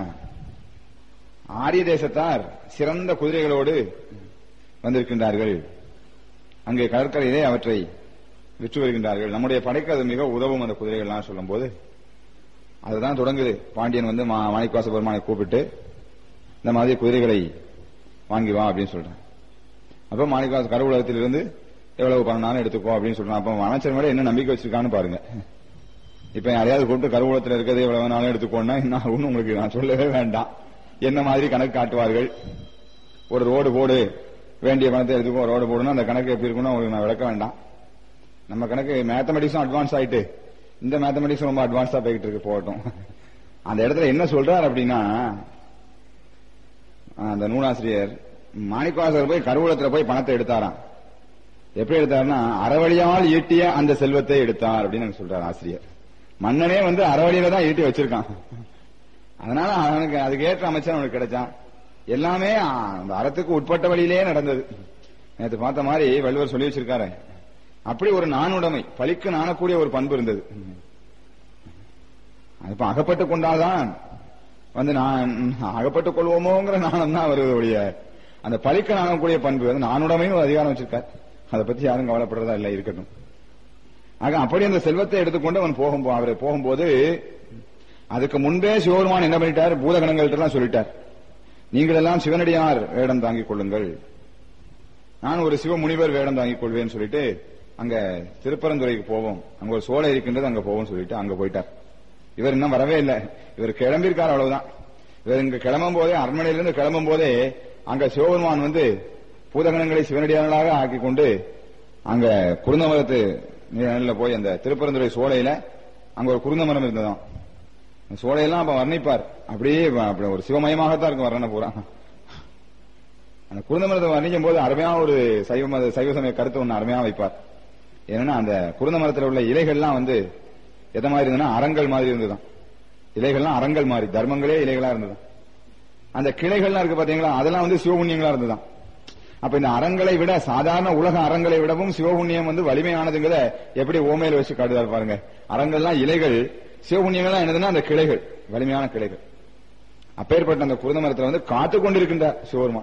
ஆரிய தேசத்தார் சிறந்த குதிரைகளோடு வந்திருக்கின்றார்கள் அங்கே கடற்கரையிலே அவற்றை விற்று வருகின்றார்கள் நம்முடைய படைக்கு அது மிக உதவும் அந்த குதிரைகள்லாம் சொல்லும்போது அதுதான் தொடங்குது பாண்டியன் வந்து மா- மாணிக்கவாச பெருமானை கூப்பிட்டு இந்த மாதிரி குதிரைகளை வாங்கி வா அப்படின்னு சொல்றான் அப்ப மாணிக்கவாச கருவூலகத்திலிருந்து எவ்வளவு பண்ணாலும் எடுத்துக்கோ அப்படின்னு சொல்றான் அப்ப அமைச்சர் மேல என்ன நம்பிக்கை வச்சிருக்கான்னு பாருங்க இப்ப யாரையாவது கூப்பிட்டு கருவூலத்தில் இருக்கிறது எவ்வளவு வேணாலும் எடுத்துக்கோன்னா என்ன ஆகும்னு உங்களுக்கு நான் சொல்லவே வேண்டாம் என்ன மாதிரி கணக்கு காட்டுவார்கள் ஒரு ரோடு போடு வேண்டிய பணத்தை எடுத்துக்கோ ரோடு போடுனா அந்த கணக்கு எப்படி இருக்கும்னு உங்களுக்கு நான் விளக்க வேண்டாம் நம்ம கணக்கு மேத்தமெட்டிக்ஸும் அட்வான்ஸ் ஆயிட்டு இந்த மேத்தமெட்டிக்ஸ் ரொம்ப அட்வான்ஸா போய்கிட்டு இருக்கு போகட்டும் அந்த இடத்துல என்ன சொல்றார் அப்படின்னா அந்த நூலாசிரியர் மாணிக்கவாசகர் போய் கருவூலத்துல போய் பணத்தை எடுத்தாராம் எப்படி எடுத்தாருன்னா அறவழியால் ஈட்டிய அந்த செல்வத்தை எடுத்தார் அப்படின்னு எனக்கு சொல்றார் ஆசிரியர் மன்னனே வந்து அறவழியில தான் ஈட்டி வச்சிருக்கான் அதனால அவனுக்கு அதுக்கு ஏற்ற அமைச்சர் அவனுக்கு கிடைச்சான் எல்லாமே அந்த அறத்துக்கு உட்பட்ட வழியிலே நடந்தது நேற்று பார்த்த மாதிரி வள்ளுவர் சொல்லி வச்சிருக்காரு அப்படி ஒரு நானுடைமை பழிக்கு நாணக்கூடிய ஒரு பண்பு இருந்தது அது இப்ப அகப்பட்டு கொண்டால்தான் வந்து நான் அகப்பட்டுக் கொள்வோமோங்கிற நாணம் தான் வருவது ஒழிய அந்த பழிக்க நாணக்கூடிய பண்பு அது நானுடைமையும் ஒரு அதிகாரம் வச்சிருக்கார் அதை பத்தி யாரும் கவலைப்படுறதா இல்லை இருக்கட்டும் ஆக அப்படி அந்த செல்வத்தை எடுத்துக்கொண்டு அவன் போகும் அவரை போகும்போது அதுக்கு முன்பே சிவபெருமான் என்ன பண்ணிட்டார் பூதகணங்கள்ட்ட எல்லாம் சொல்லிட்டார் நீங்கள் எல்லாம் சிவனடியார் வேடம் தாங்கிக் கொள்ளுங்கள் நான் ஒரு சிவ முனிவர் வேடம் தாங்கிக் கொள்வேன்னு சொல்லிட்டு அங்க திருப்பரந்துறைக்கு போவோம் அங்க ஒரு சோலை இருக்கின்றது அங்க போவோம் சொல்லிட்டு அங்க போயிட்டார் இவர் இன்னும் வரவே இல்லை இவர் கிளம்பியிருக்கார் அவ்வளவுதான் இவர் இங்க கிளம்பும் போதே அரண்மனையிலிருந்து கிளம்பும் போதே அங்க சிவபெருமான் வந்து பூதகணங்களை சிவனடியார்களாக ஆக்கி கொண்டு அங்க குருந்தமரத்து நிழல்ல போய் அந்த திருப்பரந்துறை சோலையில அங்க ஒரு குருந்த மரம் இருந்ததாம் அந்த சோலையெல்லாம் அப்ப வர்ணிப்பார் அப்படியே வ- அப்படி ஒரு சிவமயமாகத்தான் இருக்கும் வர்ணனை பூரா அந்த குருந்தமரத்தை வர்ணிக்கும் போது அருமையா ஒரு சைவ மத சைவ சமய கருத்து ஒண்ணு அருமையா வைப்பார் என்னன்னா அந்த குருந்த மரத்துல உள்ள இலைகள்லாம் வந்து எத மாதிரி இருந்ததுன்னா அரங்கல் மாதிரி இருந்ததுதான் இலைகள்லாம் அரங்கல் மாதிரி தர்மங்களே இலைகளா இருந்ததுதான் அந்த கிளைகள்லாம் இருக்கு பாத்தீங்களா அதெல்லாம் வந்து சிவபுண்ணியங்களா இருந்ததுதான் அப்ப இந்த அறங்களை விட சாதாரண உலக அறங்களை விடவும் சிவபுண்ணியம் வந்து வலிமையானதுங்கிறத எப்படி ஓமையில வச்சு காட்டுதார் பாருங்க அறங்கள்லாம் இலைகள் சிவபுண்ணியங்கள்லாம் என்னதுன்னா அந்த கிளைகள் வலிமையான கிளைகள் அப்பேற்பட்ட அந்த குருந்த மரத்துல வந்து காத்து கொண்டிருக்கின்றார் சிவபெருமா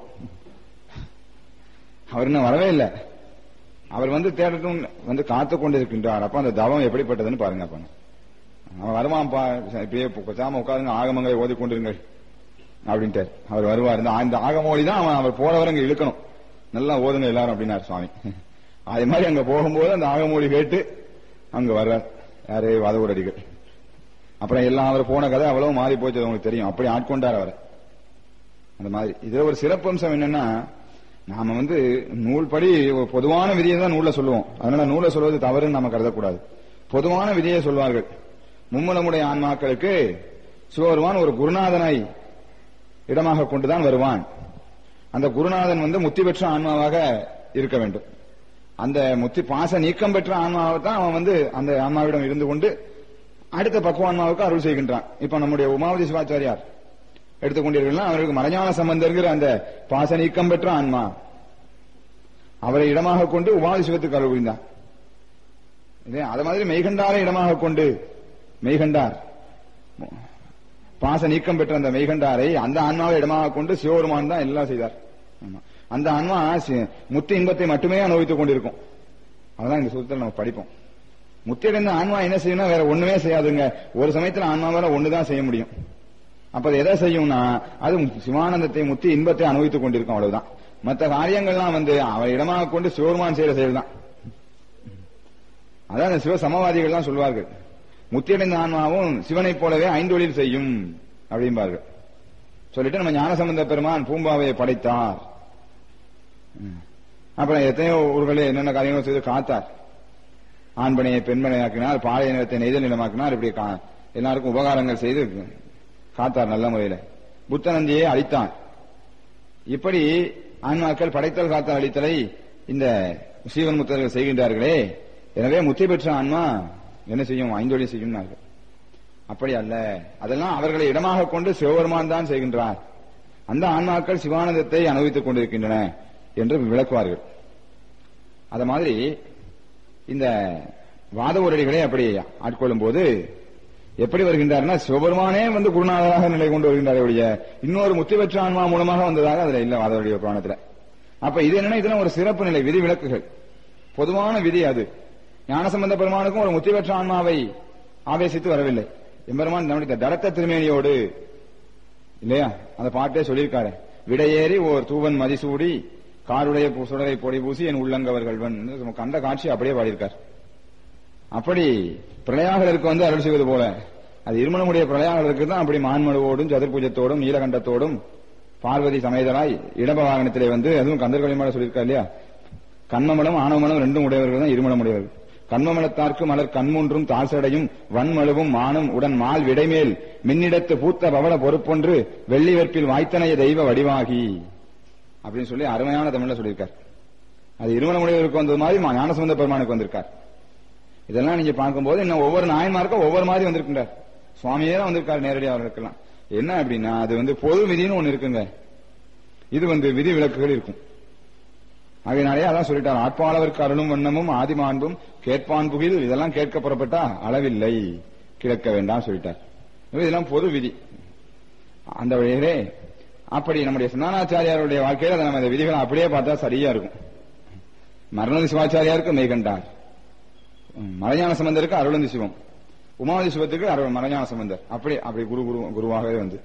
அவர் இன்னும் வரவே இல்லை அவர் வந்து தேடட்டும் வந்து காத்து கொண்டிருக்கின்றார் அப்ப அந்த தவம் எப்படிப்பட்டதுன்னு பாருங்க அப்ப அவன் வருவான்ப்பா இப்படியே பேசாம உட்காருங்க ஆகமங்களை ஓதி கொண்டிருங்கள் அப்படின்ட்டார் அவர் வருவார் இந்த இந்த ஆகமொழி தான் அவன் அவர் போறவரை அங்க இழுக்கணும் நல்லா ஓதுங்க எல்லாரும் அப்படின்னார் சுவாமி அதே மாதிரி அங்க போகும்போது அந்த ஆகமொழி கேட்டு அங்க வர்றார் யாரு வாதவூரடிகள் அப்புறம் எல்லாம் அவர் போன கதை அவ்வளவு மாறி போச்சு உங்களுக்கு தெரியும் அப்படி ஆட்கொண்டார் அவரை அந்த மாதிரி இதுல ஒரு சிறப்பம்சம் என்னன்னா நாம வந்து நூல் படி ஒரு பொதுவான விதியை தான் நூல்ல சொல்லுவோம் அதனால நூல்ல சொல்வது தவறுன்னு நம்ம கருதக்கூடாது பொதுவான விதியை சொல்வார்கள் மும்மலமுடைய ஆன்மாக்களுக்கு சிவபெருமான் ஒரு குருநாதனை இடமாக கொண்டுதான் வருவான் அந்த குருநாதன் வந்து முத்தி பெற்ற ஆன்மாவாக இருக்க வேண்டும் அந்த முத்தி பாச நீக்கம் பெற்ற ஆன்மாவை தான் அவன் வந்து அந்த ஆன்மாவிடம் இருந்து கொண்டு அடுத்த பக்குவான்மாவுக்கு அருள் செய்கின்றான் இப்ப நம்முடைய உமாவதி சிவாச்சாரியார் எடுத்துக்கொண்டீர்கள்னா அவருக்கு மரஞான சம்பந்தர்கிற அந்த பாச நீக்கம் பெற்ற ஆன்மா அவரை இடமாக கொண்டு உமாவதி சிவத்துக்கு அருள் புரிந்தான் இல்லையா அது மாதிரி மெய்கண்டாரை இடமாக கொண்டு மெய்கண்டார் பாச நீக்கம் பெற்ற அந்த மெய்கண்டாரை அந்த ஆன்மாவை இடமாக கொண்டு சிவபெருமான் தான் எல்லாம் செய்தார் ஆமா. அந்த ஆன்மா சி- முத்து இன்பத்தை மட்டுமே அனுபவித்துக் கொண்டிருக்கும் அதான் இந்த சூத்திரத்தில் நம்ம படிப்போம் முத்தியடைந்த ஆன்மா என்ன செய்யணும் வேற ஒண்ணுமே செய்யாதுங்க ஒரு சமயத்துல ஆன்மாவால ஒண்ணுதான் செய்ய முடியும் அப்ப அது எதை செய்யும்னா அது சிவானந்தத்தை முத்தி இன்பத்தை அனுபவித்துக் கொண்டிருக்கும் அவ்வளவுதான் மற்ற காரியங்கள்லாம் வந்து அவர் இடமாக கொண்டு சிவபெருமான் செய்யற செயல் தான் அதான் அந்த சிவ சமவாதிகள் தான் சொல்வார்கள் முத்தியடைந்த ஆன்மாவும் சிவனைப் போலவே ஐந்தொழில் செய்யும் அப்படிம்பார்கள் சொல்லிட்டு நம்ம ஞானசம்பந்த பெருமான் பூம்பாவை படைத்தார் ம். அப்புறம் எத்தனையோ ஊர்களில் என்னென்ன காரியங்கள் செய்து காத்தார் ஆண்பனையை பெண்பனையாக்கினார் பாளைய நிலத்தை நெய்தல் நிலமாக்கினார் இப்படி கா- எல்லாருக்கும் உபகாரங்கள் செய்து காத்தார் நல்ல முறையில் புத்தநந்தியை அழித்தான் இப்படி ஆன்மாக்கள் படைத்தல் காத்தல் அழித்தலை இந்த சீவன் முத்தர்கள் செய்கின்றார்களே எனவே முத்தி பெற்ற ஆன்மா என்ன செய்யும் ஐந்தொழி செய்யும் அப்படி அல்ல அதெல்லாம் அவர்களை இடமாக கொண்டு சிவபெருமான் தான் செய்கின்றார் அந்த ஆன்மாக்கள் சிவானந்தத்தை அனுபவித்துக் கொண்டிருக்கின்றன என்று விளக்குவார்கள் அத மாதிரி இந்த வாத உரடிகளை அப்படி ஆட்கொள்ளும் போது எப்படி வருகின்றார்னா சிவபெருமானே வந்து குருநாதராக நிலை கொண்டு வருகின்றார் ஒழிய இன்னொரு முத்தி பெற்ற ஆன்மா மூலமாக வந்ததாக அதுல இல்ல வாதவருடைய புராணத்துல அப்ப இது என்னன்னா இதெல்லாம் ஒரு சிறப்பு நிலை விதி விலக்குகள் பொதுவான விதி அது ஞானசம்பந்த பெருமானுக்கும் ஒரு முத்தி பெற்ற ஆன்மாவை ஆவேசித்து வரவில்லை எம்பெருமான் நம்முடைய தடத்த திருமேனியோடு இல்லையா அந்த பாட்டே சொல்லியிருக்காரு விடையேறி ஓர் தூவன் மதிசூடி காருடைய பூ- சுடரை பொடி பூசி என் உள்ளங்கவர்கள்வன் கண்ட காட்சி அப்படியே பாடியிருக்கார் அப்படி பிரளயாகருக்கு வந்து அருள் செய்வது போல அது இருமணமுடைய பிரளயாகருக்கு தான் அப்படி மான்மழுவோடும் சதுர்பூஜத்தோடும் நீலகண்டத்தோடும் பார்வதி சமேதராய் இடப வாகனத்திலே வந்து அதுவும் கந்தர்களிமாட சொல்லியிருக்காரு இல்லையா கண்மமலம் ஆணவமலம் ரெண்டும் உடையவர்கள் தான் இருமணம் உடையவர்கள் கண்மமலத்தார்க்கு மலர் கண்மூன்றும் தாசடையும் வன்மழுவும் மானும் உடன் மால் விடைமேல் மின்னிடத்து பூத்த பவள பொறுப்பொன்று வெள்ளி வெற்பில் வாய்த்தனைய தெய்வ வடிவாகி அப்படின்னு சொல்லி அருமையான தமிழ்ல சொல்லியிருக்கார் அது இருமணமுடையவருக்கு வந்தது மாதிரி மா- ஞானசம்பந்த பெருமானுக்கு வந்திருக்கார் இதெல்லாம் நீங்க பார்க்கும்போது இன்னும் ஒவ்வொரு நாயன்மாருக்கும் ஒவ்வொரு மாதிரி வந்திருக்கின்றார் சுவாமியே தான் வந்திருக்கார் நேரடியாக அவர்களுக்கெல்லாம் என்ன அப்படின்னா அது வந்து பொது விதின்னு ஒண்ணு இருக்குங்க இது வந்து விதி விலக்குகள் இருக்கும் அதனாலே அதான் சொல்லிட்டார் ஆட்பாளவர்க்கு அருளும் வண்ணமும் ஆதிமாண்பும் கேட்பான் புகில் இதெல்லாம் கேட்க புறப்பட்டா அளவில்லை கிடக்க வேண்டாம் சொல்லிட்டார் இதெல்லாம் பொது விதி அந்த வழியிலே அப்படி நம்முடைய சின்னானாச்சாரியாருடைய வாழ்க்கையில அதை நம்ம இந்த விதிகளை அப்படியே பார்த்தா சரியா இருக்கும் மரணதி சிவாச்சாரியாருக்கு மெய்கண்டார் மலைஞான சம்பந்தருக்கு அருளந்தி சிவம் உமாவதி சிவத்துக்கு அருள் மலைஞான சம்பந்தர் அப்படி அப்படி குரு குரு குருவாகவே வந்து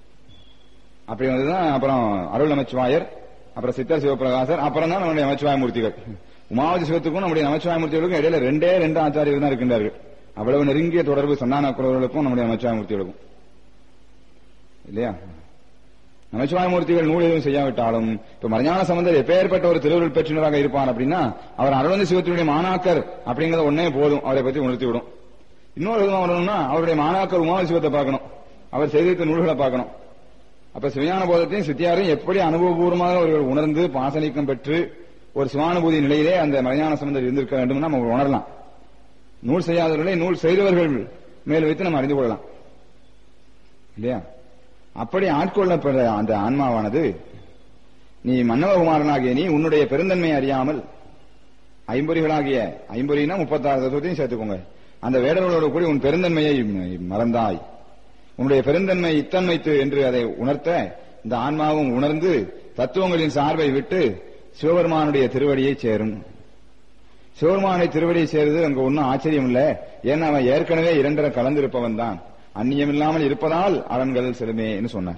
அப்படி வந்துதான் அப்புறம் அருள் நமச்சிவாயர் அப்புறம் சித்தர் சிவபிரகாசர் அப்புறம் தான் நம்முடைய நமச்சிவாய மூர்த்திகள் உமாவதி சிவத்துக்கும் நம்முடைய நமச்சிவாய மூர்த்திகளுக்கும் இடையில ரெண்டே ரெண்டு ஆச்சாரியர்கள் தான் இருக்கின்றார்கள் அவ்வளவு நெருங்கிய தொடர்பு சந்தான குரவர்களுக்கும் நம்முடைய நமச்சிவாய மூர்த்திகளுக்கும் இல்லையா நமச்சிவாய மூர்த்திகள் நூல் எதுவும் செய்யாவிட்டாலும் இப்ப மரஞான சம்பந்தர் எப்பேற்பட்ட ஒரு திருவுருள் பெற்றினராக இருப்பார் அப்படின்னா அவர் அருளந்தி சிவத்தினுடைய மாணாக்கர் அப்படிங்கறது ஒன்னே போதும் அவரை பத்தி உணர்த்தி விடும் இன்னொரு விதமா வரணும்னா அவருடைய மாணாக்கர் உமாசிவத்தை பார்க்கணும் அவர் செய்திருக்க நூல்களை பார்க்கணும் அப்ப சிவஞான போதத்தையும் சித்தியாரையும் எப்படி அனுபவபூர்வமாக அவர்கள் உணர்ந்து பாசனிக்கம் பெற்று ஒரு சிவானுபூதி நிலையிலே அந்த மலைஞான சம்பந்தர் இருந்திருக்க வேண்டும் நம்ம உணரலாம் நூல் செய்யாதவர்களை நூல் செய்தவர்கள் மேல் வைத்து நம்ம அறிந்து கொள்ளலாம் இல்லையா அப்படி ஆட்கொள்ளப்படுற அந்த ஆன்மாவானது நீ மன்னவகுமாரனாகிய நீ உன்னுடைய பெருந்தன்மை அறியாமல் ஐம்பொறிகளாகிய ஐம்பொறினா முப்பத்தாறு தத்துவத்தையும் சேர்த்துக்கோங்க அந்த வேடர்களோடு கூடி உன் பெருந்தன்மையை மறந்தாய் உன்னுடைய பெருந்தன்மை இத்தன்மைத்து என்று அதை உணர்த்த இந்த ஆன்மாவும் உணர்ந்து தத்துவங்களின் சார்பை விட்டு சிவபெருமானுடைய திருவடியை சேரும் சிவபெருமானை திருவடியை சேருது அங்க ஒன்னும் ஆச்சரியம் இல்ல ஏன்னா அவன் ஏற்கனவே இரண்டரை கலந்திருப்பவன் தான் அந்நியம் இல்லாமல் இருப்பதால் அரண்கள் செல்லுமே என்று சொன்னார்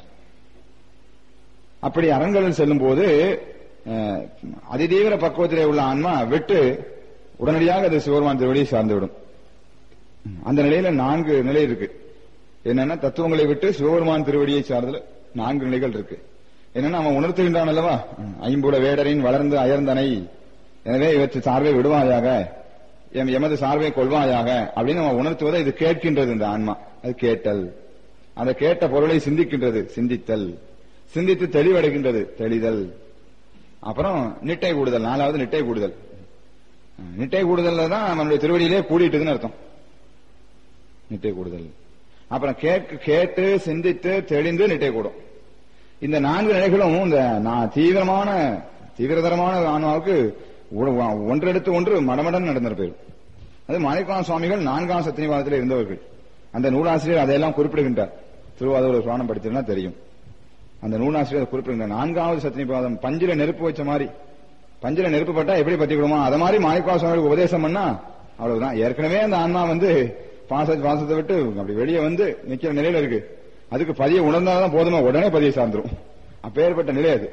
அப்படி அரண்களில் செல்லும் போது அஹ், அதிதீவிர பக்குவத்திலே உள்ள ஆன்மா விட்டு உடனடியாக அது சிவபெருமான் திருவடியை சார்ந்துவிடும் அந்த நிலையில நான்கு நிலை இருக்கு என்னன்னா தத்துவங்களை விட்டு சிவபெருமான் திருவடியை சார்ந்தல நான்கு நிலைகள் இருக்கு என்னன்னா அவன் உணர்த்துகின்றான் அல்லவா ஐம்புல வேடரின் வளர்ந்து அயர்ந்தனை எனவே இவற்றை சார்பை விடுவாயாக எம் எமது சார்பை கொள்வாயாக அப்படின்னு அவன் உணர்த்துவதை இது கேட்கின்றது இந்த ஆன்மா அது கேட்டல் அந்த கேட்ட பொருளை சிந்திக்கின்றது சிந்தித்தல் சிந்தித்து தெளிவடைகின்றது தெளிதல் அப்புறம் நிட்டை கூடுதல் நாலாவது நிட்டை கூடுதல் நிட்டை கூடுதல்ல தான் நம்மளுடைய திருவடியிலே கூடிட்டுதுன்னு அர்த்தம் நிட்டை கூடுதல் அப்புறம் கேட்க கேட்டு சிந்தித்து தெளிந்து நிட்டை கூடும் இந்த நான்கு நிலைகளும் இந்த நான் தீவிரமான தீவிரதரமான ஆன்மாவுக்கு ஒ- ஒன்றெடுத்து ஒன்று மடமடன் நடந்து போயிடும் அது மாணிக்கலாம் சுவாமிகள் நான்காம் சத்தியவாதத்தில் இருந்தவர்கள் அந்த நூலாசிரியர் அதையெல்லாம் குறிப்பிடுகின்றார் திருவாதூர் புராணம் படித்ததுன்னா தெரியும் அந்த நூலாசிரியர் குறிப்பிடுகின்ற நான்காவது சத்தியபாதம் பஞ்சில நெருப்பு வச்ச மாதிரி பஞ்சில நெருப்பு பட்டா எப்படி பத்திக்கிடுமா அத மாதிரி மாணிக்கா சுவாமிகளுக்கு உபதேசம் பண்ணா அவ்வளவுதான் ஏற்கனவே அந்த ஆன்மா வந்து பாச பாசத்தை விட்டு அப்படி வெளியே வந்து நிக்கிற நிலையில இருக்கு அதுக்கு பதிய உணர்ந்தாதான் போதுமா உடனே பதிய சார்ந்துரும் அப்பேற்பட்ட நிலை அது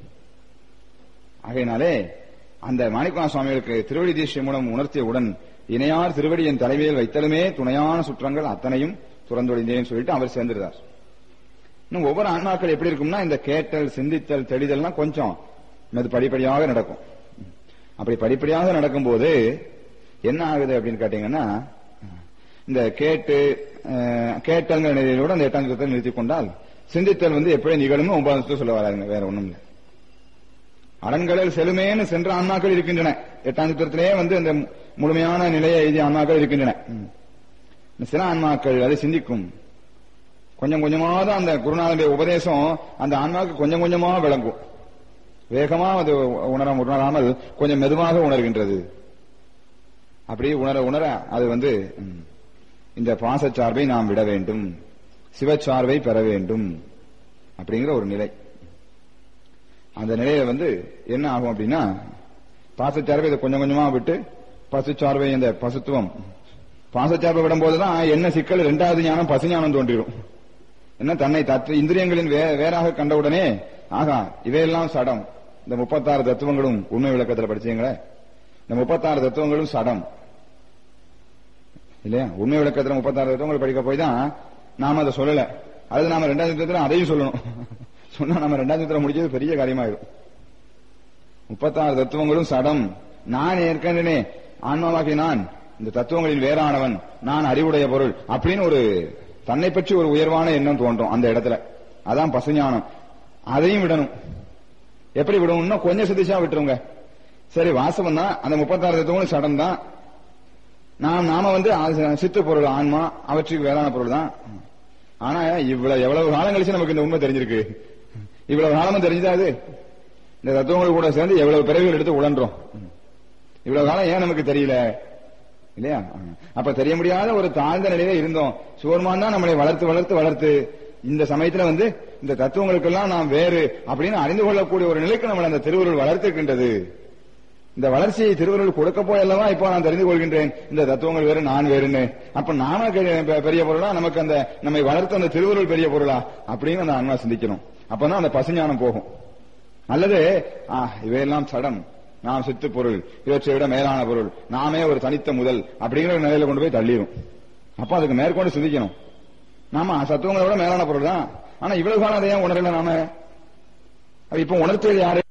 ஆகையினாலே அந்த மாணிக்கா சுவாமிகளுக்கு திருவடி தீட்சை மூலம் உணர்த்தியவுடன் இணையார் திருவடியின் தலைமையில் வைத்தலுமே துணையான சுற்றங்கள் அத்தனையும் துறந்தொழிந்தேன்னு சொல்லிட்டு அவர் சேர்ந்திருந்தார் இன்னும் ஒவ்வொரு ஆன்மாக்கள் எப்படி இருக்கும்னா இந்த கேட்டல் சிந்தித்தல் தெளிதல்லாம் கொஞ்சம் அது படிப்படியாக நடக்கும் அப்படி படிப்படியாக நடக்கும்போது என்ன ஆகுது அப்படின்னு கேட்டீங்கன்னா இந்த கேட்டு அஹ், கேட்டல்ங்கிற நிலையிலோட அந்த எட்டாம் சுத்தத்தை நிறுத்திக் கொண்டால் சிந்தித்தல் வந்து எப்படி நிகழும்னு ஒன்பதாம் சுத்தம் சொல்ல வராங்க வேற ஒண்ணும் இல்லை அரண்களில் செலுமேன்னு சென்ற ஆன்மாக்கள் இருக்கின்றன எட்டாம் சுத்திரத்திலே வந்து அந்த முழுமையான நிலையை எழுதிய ஆன்மாக்கள் இருக்கின்றன ம். சில ஆன்மாக்கள் அதை சிந்திக்கும் கொஞ்சம் கொஞ்சமா தான் அந்த குருநாதனுடைய உபதேசம் அந்த ஆன்மாவுக்கு கொஞ்சம் கொஞ்சமா விளங்கும் வேகமா அது உணர உணராமல் கொஞ்சம் மெதுவாக உணர்கின்றது அப்படி உணர உணர அது வந்து ம், இந்த பாசச்சார்பை நாம் விட வேண்டும் சிவச்சார்பை பெற வேண்டும் அப்படிங்கிற ஒரு நிலை அந்த நிலையில வந்து என்ன ஆகும் அப்படின்னா பாசச்சார்பை இதை கொஞ்சம் கொஞ்சமா விட்டு பசுச்சார்பை இந்த பசுத்துவம் பாசச்சார்பை விடும்போதுதான் என்ன சிக்கல் இரண்டாவது ஞானம் பசு ஞானம் தோன்றிடும் என்ன தன்னை தத்து இந்திரியங்களின் வே- வேறாக கண்டவுடனே ஆகா இவையெல்லாம் சடம் இந்த முப்பத்தாறு தத்துவங்களும் உண்மை விளக்கத்துல படிச்சீங்களே இந்த முப்பத்தாறு தத்துவங்களும் சடம் இல்லையா உண்மை விளக்கத்துல முப்பத்தாறு தத்துவங்கள் படிக்க போய் தான் நாம அதை சொல்லல அது நாம ரெண்டாவது தத்துவத்துல அதையும் சொல்லணும் சொன்னா நம்ம ரெண்டாவது தத்துவம் முடிச்சது பெரிய காரியமாயிடும் முப்பத்தாறு தத்துவங்களும் சடம் நான் ஏற்கனவே ஆன்மாவாகி நான் இந்த தத்துவங்களின் வேறானவன் நான் அறிவுடைய பொருள் அப்படின்னு ஒரு தன்னை பற்றி ஒரு உயர்வான எண்ணம் தோன்றும் அந்த இடத்துல அதான் பசுஞானம் அதையும் விடணும் எப்படி விடணும்னா கொஞ்சம் சிந்திச்சா விட்டுருங்க சரி வாசவம் தான் அந்த முப்பத்தாறு தத்துவங்களும் சடம் தான் நாம் நாம வந்து அது சித்து பொருள் ஆன்மா அவற்றுக்கு வேறான பொருள் தான் ஆனா இவ்வளவு எவ்வளவு காலம் கழிச்சு நமக்கு இந்த உண்மை தெரிஞ்சிருக்கு இவ்வளவு காலமும் தெரிஞ்சுதா அது இந்த தத்துவங்கள் கூட சேர்ந்து எவ்வளவு பிறவிகள் எடுத்து உழன்றோம் இவ்வளவு காலம் ஏன் நமக்கு தெரியல இல்லையா அப்ப தெரிய முடியாத ஒரு தாழ்ந்த நிலையில இருந்தோம் சிவருமான் தான் நம்மளை வளர்த்து வளர்த்து வளர்த்து இந்த சமயத்துல வந்து இந்த தத்துவங்களுக்கெல்லாம் நாம் வேறு அப்படின்னு அறிந்து கொள்ளக்கூடிய ஒரு நிலைக்கு நம்மளை அந்த திருவுருள் வளர்த்துக்கின்றது இந்த வளர்ச்சியை திருவருள் கொடுக்க போயல்லவா இப்போ நான் தெரிந்து கொள்கின்றேன் இந்த தத்துவங்கள் வேறு நான் வேறுன்னு அப்ப நாம பெ- பெரிய பொருளா நமக்கு அந்த நம்மை வளர்த்த அந்த திருவருள் பெரிய பொருளா அப்படின்னு அந்த ஆன்மா சிந்திக்கணும் அப்பதான் அந்த பசுஞானம் போகும் அல்லது ஆ, இவையெல்லாம் சடம் நாம் சித்து பொருள் இவற்றை விட மேலான பொருள் நாமே ஒரு தனித்த முதல் அப்படிங்கிற ஒரு நிலையில கொண்டு போய் தள்ளிடும் அப்ப அதுக்கு மேற்கொண்டு சிந்திக்கணும் நாம சத்துவங்களை விட மேலான பொருள் தான் ஆனா இவ்வளவு காலம் அதை ஏன் உணரல நாம அப்ப இப்ப உணர்த்தியது யாரு